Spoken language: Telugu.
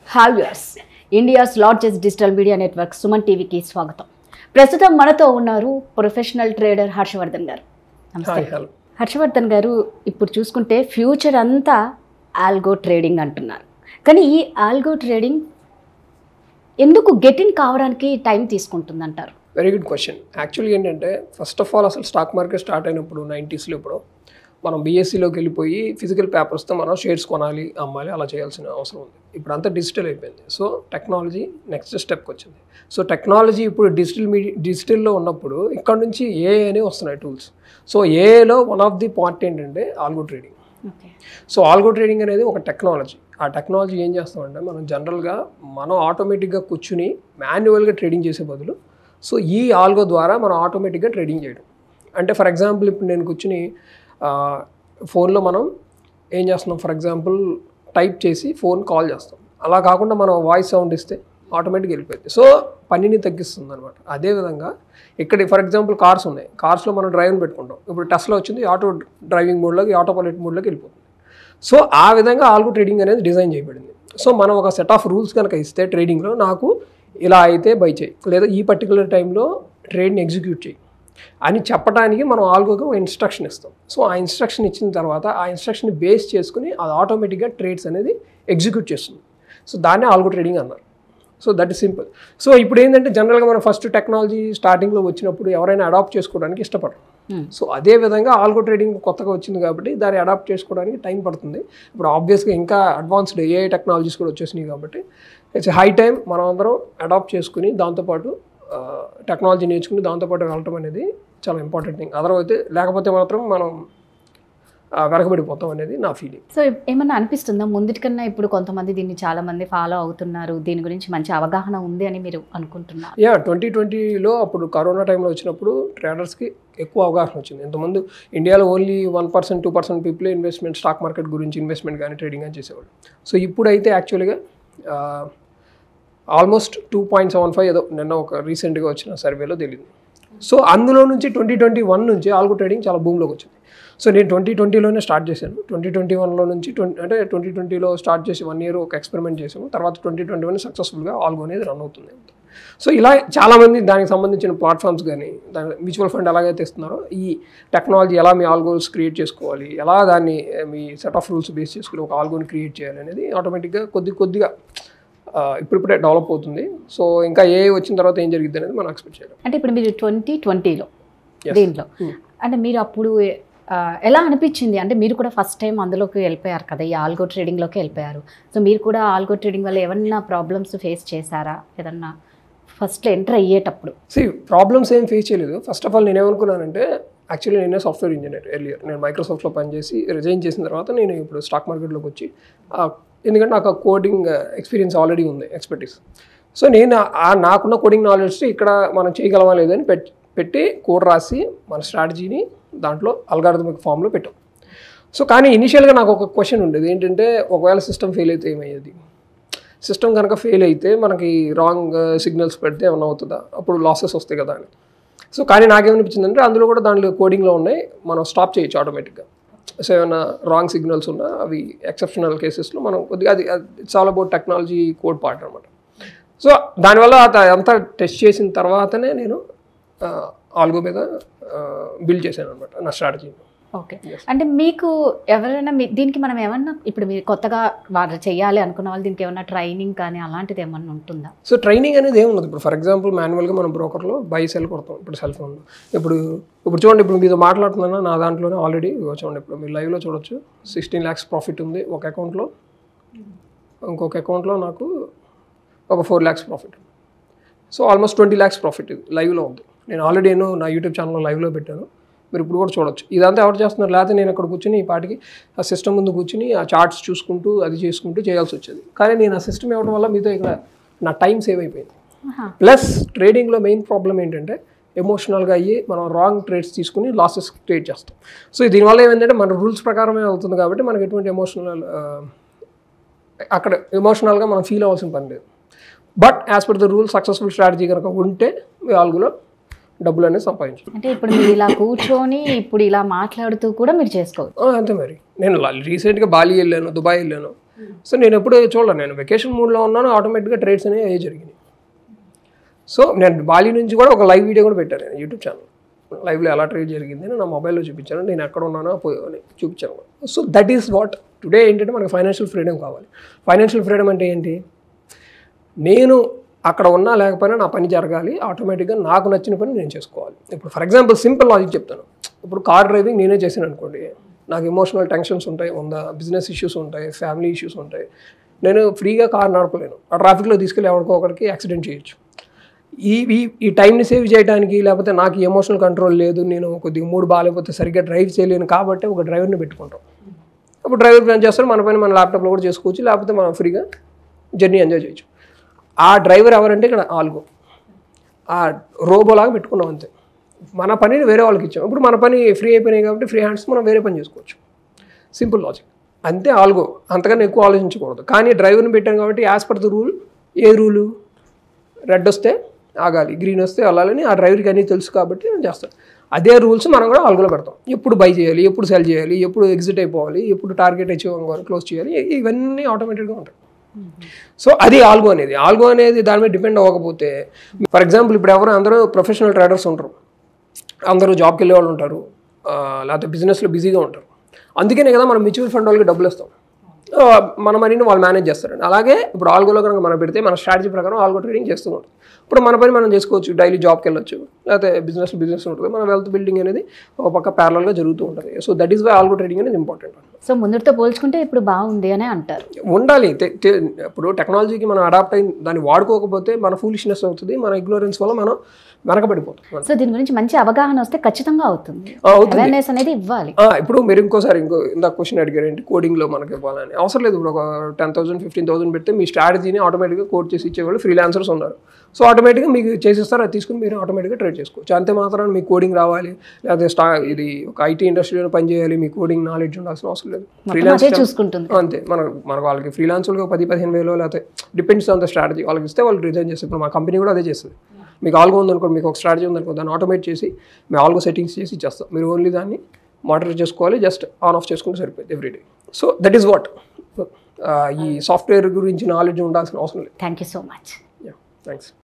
Hi viewers India's largest digital media network Suman టీవీకి స్వాగతం ప్రస్తుతం మనతో ఉన్నారు ప్రొఫెషనల్ ట్రేడర్ హర్షవర్ధన్ గారు నమస్తే హాయ్ హలో హర్షవర్ధన్ గారు ఇప్పుడు చూసుకుంటే ఫ్యూచర్ అంతా ఆల్గో ట్రేడింగ్ అంటున్నారు కానీ ఈ ఆల్గో ట్రేడింగ్ ఎందుకు గెట్ ఇన్ కావడానికి టైం తీసుకుంటుంది అంటారు వెరీ గుడ్ క్వశ్చన్ యాక్చువల్గా ఏంటంటే ఫస్ట్ ఆఫ్ ఆల్ అసలు స్టాక్ మార్కెట్ స్టార్ట్ అయినప్పుడు నైంటీస్లో ఇప్పుడు మనం బీఎస్సీలోకి వెళ్ళిపోయి ఫిజికల్ పేపర్స్తో మనం షేర్స్ కొనాలి అమ్మాలి అలా చేయాల్సిన అవసరం ఉంది ఇప్పుడు అంతా డిజిటల్ అయిపోయింది సో టెక్నాలజీ నెక్స్ట్ స్టెప్కి వచ్చింది సో టెక్నాలజీ ఇప్పుడు డిజిటల్ మీడియా డిజిటల్లో ఉన్నప్పుడు ఇక్కడ నుంచి ఏ అని వస్తున్నాయి టూల్స్ సో ఏలో వన్ ఆఫ్ ది పార్ట్ ఏంటంటే algo trading okay so algo trading అనేది ఒక టెక్నాలజీ ఆ టెక్నాలజీ ఏం చేస్తామంటే మనం జనరల్గా మనం ఆటోమేటిక్గా కూర్చుని మాన్యువల్గా ట్రేడింగ్ చేసే బదులు సో ఈ ఆల్గో ద్వారా మనం ఆటోమేటిక్గా ట్రేడింగ్ చేయడం అంటే ఫర్ ఎగ్జాంపుల్ ఇప్పుడు నేను కూర్చుని ఫోన్లో మనం ఏం చేస్తున్నాం ఫర్ ఎగ్జాంపుల్ టైప్ చేసి ఫోన్ కాల్ చేస్తాం అలా కాకుండా మనం వాయిస్ సౌండ్ ఇస్తే ఆటోమేటిక్గా వెళ్ళిపోయింది సో పనిని తగ్గిస్తుంది అనమాట అదేవిధంగా ఇక్కడ ఫర్ ఎగ్జాంపుల్ కార్స్ ఉన్నాయి కార్స్లో మనం డ్రైవ్ని పెట్టుకుంటాం ఇప్పుడు టెస్ట్లో వచ్చింది ఆటో డ్రైవింగ్ మోడ్లోకి ఆటో పైలట్ మోడ్లోకి వెళ్ళిపోతుంది సో ఆ విధంగా ఆల్గో ట్రేడింగ్ అనేది డిజైన్ చేయబడింది సో మనం ఒక సెట్ ఆఫ్ రూల్స్ కనుక ఇస్తే ట్రేడింగ్లో నాకు ఇలా అయితే బై చేయి లేదా ఈ పర్టికులర్ టైంలో ట్రేడ్ని ఎగ్జిక్యూట్ చేయి అని చెప్పడానికి మనం ఆల్గోకి ఒక ఇన్స్ట్రక్షన్ ఇస్తాం సో ఆ ఇన్స్ట్రక్షన్ ఇచ్చిన తర్వాత ఆ ఇన్స్ట్రక్షన్ బేస్ చేసుకుని అది ఆటోమేటిక్గా ట్రేడ్స్ అనేది ఎగ్జిక్యూట్ చేస్తుంది సో దాన్నే ఆల్గో ట్రేడింగ్ అన్నారు so that is simple so ఇప్పుడు ఏంటంటే జనరల్గా మనం ఫస్ట్ టెక్నాలజీ స్టార్టింగ్లో వచ్చినప్పుడు ఎవరైనా అడాప్ట్ చేసుకోవడానికి ఇష్టపడరు సో అదే విధంగా ఆల్గో ట్రేడింగ్ కొత్తగా వచ్చింది కాబట్టి దాన్ని అడాప్ట్ చేసుకోవడానికి టైం పడుతుంది ఇప్పుడు ఆబ్వియస్గా ఇంకా అడ్వాన్స్డ్ ఏఐ టెక్నాలజీస్ కూడా వచ్చేసినాయి కాబట్టి ఇట్స్ హై టైం మనం అందరం అడాప్ట్ చేసుకుని దాంతోపాటు టెక్నాలజీ నేర్చుకుని దాంతోపాటు వెళ్ళటం అనేది చాలా ఇంపార్టెంట్ థింగ్ అదర్వైతే లేకపోతే మాత్రం మనం ఆ, వెనకబడిపోతాం అనేది నా ఫీలింగ్ సో ఏమన్నా అనిపిస్తుందా ముందుటికన్నా ఇప్పుడు కొంతమంది దీన్ని చాలా మంది ఫాలో అవుతున్నారు దీని గురించి మంచి అవగాహన ఉంది అని మీరు అనుకుంటున్నారు యా ట్వంటీ ట్వంటీలో అప్పుడు కరోనా టైంలో వచ్చినప్పుడు ట్రేడర్స్కి ఎక్కువ అవగాహన వచ్చింది ఇంతకుముందు ఇండియాలో only one percent two percent people investment stock market గురించి ఇన్వెస్ట్మెంట్ కానీ ట్రేడింగ్ కానీ చేసేవాళ్ళు సో ఇప్పుడైతే యాక్చువల్గా almost two point seven five ఏదో నిన్న ఒక రీసెంట్గా వచ్చిన సర్వేలో తెలియదు సో అందులో నుంచి ట్వంటీ ట్వంటీ వన్ నుంచి ఆల్గో ట్రేడింగ్ చాలా భూమిలోకి వచ్చింది సో నేను ట్వంటీ ట్వంటీలోనే స్టార్ట్ చేశాను ట్వంటీ ట్వంటీ వన్లో నుంచి ట్వంటీ అంటే ట్వంటీ ట్వంటీలో స్టార్ట్ చేసి వన్ ఇయర్ ఒక ఎక్స్పెరిమెంట్ చేసాము తర్వాత ట్వంటీ ట్వంటీ వన్ సక్సెస్ఫుల్గా ఆల్గో అనేది రన్ అవుతుంది సో ఇలా చాలామంది దానికి సంబంధించిన ప్లాట్ఫామ్స్ కానీ దాని మ్యూచువల్ ఫండ్ ఎలాగైతే ఇస్తున్నారో ఈ టెక్నాలజీ ఎలా మీ ఆల్గోస్ క్రియేట్ చేసుకోవాలి ఎలా దాన్ని eh, మీ సెట్ ఆఫ్ రూల్స్ బేస్ చేసుకుని ఒక ఆల్గోని క్రియేట్ చేయాలి అనేది ఆటోమేటిక్గా కొద్ది కొద్దిగా ఆ, ఇప్పుడిప్పుడే డెవలప్ అవుతుంది సో ఇంకా ఏ వచ్చిన తర్వాత ఏం జరిగింది అనేది మనం ఎక్స్పెక్ట్ చేయలేం అంటే ఇప్పుడు మీరు ట్వంటీ ట్వంటీలో Yes. దీంట్లో Hmm. అంటే మీరు అప్పుడు ఆ, ఎలా అనిపించింది అంటే మీరు కూడా ఫస్ట్ టైం అందులోకి వెళ్ళిపోయారు కదా ఈ ఆల్గో ట్రేడింగ్లోకి వెళ్ళిపోయారు సో మీరు కూడా ఆల్గో ట్రేడింగ్ వల్ల ఏమన్నా ప్రాబ్లమ్స్ ఫేస్ చేశారా ఏదన్నా ఫస్ట్ ఎంటర్ అయ్యేటప్పుడు సి ప్రాబ్లమ్స్ ఏం ఫేస్ చేయలేదు ఫస్ట్ ఆఫ్ ఆల్ నేను ఏమనుకున్నానంటే యాక్చువల్లీ నేనే సాఫ్ట్వేర్ ఇంజనీర్ ఎర్లియర్ నేను మైక్రోసాఫ్ట్లో పనిచేసి రిజైన్ చేసిన తర్వాత నేను ఇప్పుడు స్టాక్ మార్కెట్లోకి వచ్చి ఆ, ఎందుకంటే నాకు ఆ కోడింగ్ ఎక్స్పీరియన్స్ ఆల్రెడీ ఉంది ఎక్స్పర్టీస్ సో నేను ఆ నాకున్న కోడింగ్ నాలెడ్జ్ ఇక్కడ మనం చేయగలమా లేదని పెట్టి పెట్టి కోడ్ రాసి మన స్ట్రాటజీని దాంట్లో అల్గారిథమిక్ ఫామ్లో పెట్టాం సో కానీ ఇనిషియల్గా నాకు ఒక క్వశ్చన్ ఉండేది ఏంటంటే ఒకవేళ సిస్టమ్ ఫెయిల్ అయితే ఏమయ్యేది సిస్టమ్ కనుక ఫెయిల్ అయితే మనకి రాంగ్ సిగ్నల్స్ పెడితే ఏమన్నా అవుతుందా అప్పుడు లాసెస్ వస్తాయి కదా అని సో కానీ నాకేమనిపించిందంటే అందులో కూడా దాంట్లో కోడింగ్లో ఉన్నాయి మనం స్టాప్ చేయొచ్చు ఆటోమేటిక్గా సో ఏమైనా రాంగ్ సిగ్నల్స్ ఉన్నా అవి ఎక్సెప్షనల్ కేసెస్లో మనం కొద్దిగా అది it's all about technology code part అనమాట సో దానివల్ల అత- అంతా టెస్ట్ చేసిన తర్వాతనే నేను ఆల్గో మీద బిల్డ్ చేశాను అనమాట నా స్ట్రాటజీ ఓకే అంటే మీకు ఎవరైనా మీ- దీనికి మనం ఏమన్నా ఇప్పుడు మీరు కొత్తగా వాళ్ళు చేయాలి అనుకున్న వాళ్ళు దీనికి ఏమన్నా ట్రైనింగ్ కానీ అలాంటిది ఏమన్నా ఉంటుందా సో ట్రైనింగ్ అనేది ఏముండదు ఇప్పుడు ఫర్ ఎగ్జాంపుల్ మాన్యువల్గా మనం బ్రోకర్లో బై సెల్ కొడతాం ఇప్పుడు సెల్ ఫోన్లో ఇప్పుడు ఇప్పుడు చూడండి ఇప్పుడు మీతో మాట్లాడుతున్నాను నా దాంట్లోనే ఆల్రెడీ చూడండి ఇప్పుడు మీరు లైవ్లో చూడొచ్చు సిక్స్టీన్ ల్యాక్స్ ప్రాఫిట్ ఉంది ఒక అకౌంట్లో ఇంకొక అకౌంట్లో నాకు ఒక four lakhs profit so almost twenty lakhs profit ఇది లైవ్లో ఉంది నేను ఆల్రెడీ నేను నా యూట్యూబ్ ఛానల్లో లైవ్లో పెట్టాను మీరు ఇప్పుడు కూడా చూడొచ్చు ఇదంతా ఎవరు చేస్తున్నారు లేకపోతే నేను అక్కడ కూర్చుని ఈ పాటికి ఆ సిస్టమ్ ముందు కూర్చుని ఆ చార్ట్స్ చూసుకుంటూ అది చేసుకుంటూ చేయాల్సి వచ్చేది కానీ నేను ఆ సిస్టమ్ ఇవ్వడం వల్ల మీతో ఇక్కడ నా టైం సేవ్ అయిపోయింది ఆహా. ప్లస్ ట్రేడింగ్లో మెయిన్ ప్రాబ్లం ఏంటంటే ఎమోషనల్గా అయ్యి మనం రాంగ్ ట్రేడ్స్ తీసుకుని లాసెస్ క్రియేట్ చేస్తాం సో దీనివల్ల ఏమైందంటే మన రూల్స్ ప్రకారమే అవుతుంది కాబట్టి మనకి ఎటువంటి ఎమోషనల్ అక్కడ ఎమోషనల్గా మనం ఫీల్ అవ్వాల్సిన పని లేదు but as per the rule successful strategy కనుక ఉంటే మీ ఆల్గులో డబ్బులు అనేది సంపాదించు అంటే ఇప్పుడు మీరు ఇలా కూర్చొని ఇప్పుడు ఇలా మాట్లాడుతూ కూడా మీరు చేసుకోవచ్చు ఆ, అంతే మరి నేను రీసెంట్గా బాలి వెళ్ళాను దుబాయ్ వెళ్ళాను సో నేను ఎప్పుడు చూడలేదు నేను వెకేషన్ మూడ్లో ఉన్నాను ఆటోమేటిక్గా ట్రేడ్స్ అనేవి అయ్యే జరిగినాయి సో నేను బాలి నుంచి కూడా ఒక లైవ్ వీడియో కూడా పెట్టాను నేను యూట్యూబ్ ఛానల్ లైవ్లో ఎలా ట్రేడ్ జరిగింది అని నా మొబైల్లో చూపించాను నేను ఎక్కడ ఉన్నానో పోయో అని చూపించాను so that is what today ఏంటంటే మనకి ఫైనాన్షియల్ ఫ్రీడమ్ కావాలి ఫైనాన్షియల్ ఫ్రీడమ్ అంటే ఏంటి నేను అక్కడ ఉన్నా లేకపోయినా నా పని జరగాలి ఆటోమేటిక్గా నాకు నచ్చిన పని నేను చేసుకోవాలి ఇప్పుడు ఫర్ ఎగ్జాంపుల్ సింపుల్ లాజిక్ చెప్తాను ఇప్పుడు కార్ డ్రైవింగ్ నేనే చేశాను అనుకోండి నాకు ఎమోషనల్ టెన్షన్స్ ఉంటాయి ఉందా బిజినెస్ ఇష్యూస్ ఉంటాయి ఫ్యామిలీ ఇష్యూస్ ఉంటాయి నేను ఫ్రీగా కార్ నడపలేను ఆ ట్రాఫిక్లో తీసుకెళ్ళి ఎవరికో ఒకరికి యాక్సిడెంట్ చేయొచ్చు ఈ ఈ ఈ టైంని సేవ్ చేయడానికి లేకపోతే నాకు ఎమోషనల్ కంట్రోల్ లేదు నేను కొద్దిగా మూడు బాగాలేకపోతే సరిగ్గా డ్రైవ్ చేయలేను కాబట్టి ఒక డ్రైవర్ని పెట్టుకుంటాం అప్పుడు డ్రైవర్ ప్లాన్ చేస్తారు మన పైన మన ల్యాప్టాప్లో కూడా చేసుకోవచ్చు లేకపోతే మనం ఫ్రీగా జర్నీ ఎంజాయ్ చేయొచ్చు ఆ డ్రైవర్ ఎవరంటే ఇక్కడ ఆల్గో ఆ రోబోలాగా పెట్టుకున్నాం అంతే మన పనిని వేరే వాళ్ళకి ఇచ్చాం ఇప్పుడు మన పని ఫ్రీ అయిపోయినాయి కాబట్టి ఫ్రీ హ్యాండ్స్ మనం వేరే పని చేసుకోవచ్చు సింపుల్ లాజిక్ అంతే ఆల్గో అంతకన్నా ఎక్కువ ఆలోచించకూడదు కానీ డ్రైవర్ని పెట్టాం కాబట్టి యాజ్ పర్ ద రూల్ ఏ రూలు రెడ్ వస్తే ఆగాలి గ్రీన్ వస్తే వెళ్ళాలని ఆ డ్రైవర్కి అన్నీ తెలుసు కాబట్టి నేను చేస్తాను అదే రూల్స్ మనం కూడా ఆల్గోలో పెడతాం ఎప్పుడు బై చేయాలి ఎప్పుడు సెల్ చేయాలి ఎప్పుడు ఎగ్జిట్ అయిపోవాలి ఎప్పుడు టార్గెట్ అచీవ్ అవ్వాలి క్లోజ్ చేయాలి ఇ- ఇవన్నీ ఆటోమేటిక్గా ఉంటాయి సో అది ఆల్గో అనేది ఆల్గో అనేది దాని మీద డిపెండ్ అవ్వకపోతే ఫర్ ఎగ్జాంపుల్ ఇప్పుడు ఎవరు అందరూ ప్రొఫెషనల్ ట్రేడర్స్ ఉంటారు అందరూ జాబ్కి వెళ్ళే వాళ్ళు ఉంటారు ఆ, లేకపోతే బిజినెస్లో బిజీగా ఉంటారు అందుకనే కదా మనం మ్యూచువల్ ఫండ్ వాళ్ళకి డబ్బులు ఇస్తాం ఆ, మన మనీని వాళ్ళు మేనేజ్ చేస్తారండి అలాగే ఇప్పుడు ఆల్గోలో కనుక మనం పెడితే మన స్ట్రాటజీ ప్రకారం ఆల్గో ట్రేడింగ్ చేస్తూ ఉంటాం ఇప్పుడు మన పని మనం చేసుకోవచ్చు డైలీ జాబ్కి వెళ్ళొచ్చు లేకపోతే బిజినెస్ బిజినెస్ ఉంటుంది మన వెల్త్ బిల్డింగ్ అనేది ఒక పక్క ప్యారల్గా జరుగుతూ ఉంటుంది so that is why algo trading అనేది ఇంపార్టెంట్ సో ముందుతో పోల్చుకుంటే ఇప్పుడు బాగుంది అనే అంటారు ఉండాలి తె- తె- ఇప్పుడు టెక్నాలజీకి మనం అడాప్ట్ అయి దాన్ని వాడుకోకపోతే మన ఫూలిష్నెస్ అవుతుంది మన ఇగ్నోరెన్స్ వల్ల మనం వెనకబడిపోతాం సో దీని గురించి మంచి అవగాహన వస్తే ఖచ్చితంగా అవుతుంది ఆ, అవుతుంది అవేర్నెస్ అనేది ఇవ్వాలి ఆ, ఇప్పుడు మీరు ఇంకోసారి ఇంకో ఇందాక క్వశ్చన్ అడిగారు ఏంటి కోడింగ్లో మనకి ఇవ్వాలని అవసరం లేదు ఇప్పుడు ఒక టెన్ థౌసండ్ ఫిఫ్టీన్ థౌసండ్ పెడితే మీ స్ట్రాటజీని ఆటోమేటిక్గా కోడ్ చేసి ఇచ్చేవాళ్ళు ఫ్రీలాన్సర్స్ ఉన్నారు సో ఆటోమేటిక్గా మీకు చేసిస్తారు అది తీసుకుని మీరు ఆటోమేటిక్గా ట్రేడ్ చేసుకోవచ్చు అంతే మాత్రం మీకు కోడింగ్ రావాలి లేకపోతే స్టా ఇది ఒక ఐటీ ఇండస్ట్రీలో పనిచేయాలి మీ కోడింగ్ నాలెడ్జ్ ఉండాల్సిన అవసరం లేదు మొత్తం అదే చూసుకుంటుంది అంతే మన మన వాళ్ళకి ఫ్రీలాన్సర్గా పది పదిహేను వేలు లేకపోతే డిపెండ్స్ ఆన్ ద స్ట్రాటజీ వాళ్ళకి ఇస్తే వాళ్ళు రిజైన్ చేస్తారు ఇప్పుడు మా కంపెనీ కూడా అదే చేస్తుంది మీకు ఆల్గో ఉందనుకో మీకు ఒక స్ట్రాటజీ ఉందనుకో దాన్ని ఆటోమేట్ చేసి మేము ఆల్గో సెట్టింగ్స్ చేసి ఇచ్చేస్తాం మీరు ఓన్లీ దాన్ని మానిటర్ చేసుకోవాలి జస్ట్ ఆన్ ఆఫ్ చేసుకుంటే సరిపోయింది everyday so that is what ఈ సాఫ్ట్వేర్ గురించి నాలెడ్జ్ ఉండాల్సిన అవసరం లేదు thank you so much thanks